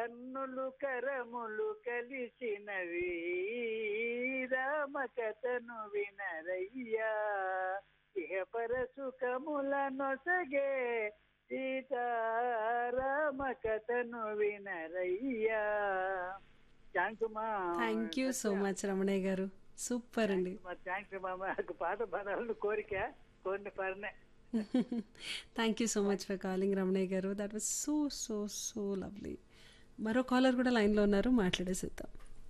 కన్నులు కరములు కలిసినవి రామ కథను వినరయ్యా ఇహ పర సుఖముల నొసగే సీతారామ కథను వినరయ్యా థ్యాంక్ మా thank you so much Ramanaiah garu super అండి థ్యాంక్స్ మా నాకు పాట పాడాలని కోరిక కొన్ని పడిన thank you so much for calling Ramanaiah garu that was so so so lovely మరో కాలర్ కూడా లైన్లో ఉన్నారు మాట్లాడేసేద్దాం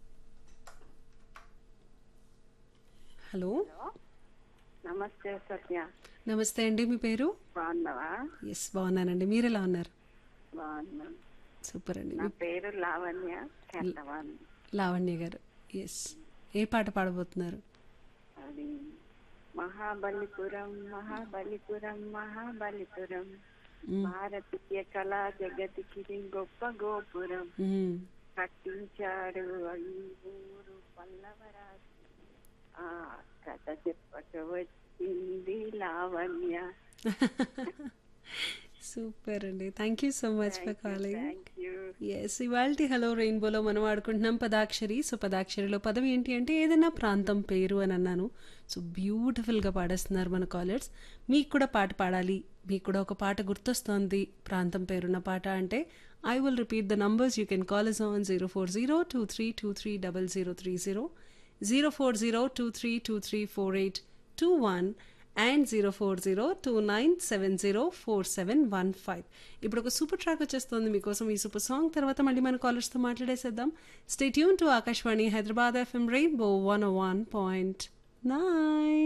హలో నమస్తే సత్య నమస్తే అండి మీ పేరు బాగున్నావా ఎస్ బాగున్నానండి మీరు ఎలా ఉన్నారు బాగున్నాను సూపర్ అండి నా పేరు లావణ్య కేంద్రవాణి లావణ్య గారు ఎస్ ఏ పాట పాడబోతున్నారు అది మహాబలిపురం మహాబలిపురం మహాబలిపురం మ్మ్. భారతీయ కళా జగతికి గొప్ప గోపురం మ్మ్. కట్టించాడు ఈ ఊరు పల్లవరాజు ఆ కథ చెప్పక వచ్చింది లావణ్య సూపర్ అండి thank you so much for calling thank you yes ఇవాల్టి హలో రెయిన్బోలో మనం ఆడుకుంటున్నాం పదాక్షరి సో పదాక్షరిలో పదం ఏంటి అంటే ఏదైనా ప్రాంతం పేరు అని అన్నాను సో బ్యూటిఫుల్గా పాడేస్తున్నారు మన కాలర్స్ మీకు కూడా పాట పాడాలి మీకు కూడా ఒక పాట గుర్తొస్తోంది ప్రాంతం పేరున్న పాట అంటే I will repeat the numbers you can call is on zero four zero two three two three double zero three zero zero four zero two three two three four eight two one and zero four zero two nine seven zero four seven one five ఇప్పుడు ఒక super track వచ్చేస్తుంది మీకోసం ఈ super song తర్వాత మళ్ళీ మన కాలర్స్తో మాట్లాడేసేద్దాం stay tuned to Akashvani Hyderabad FM Rainbow one one point nine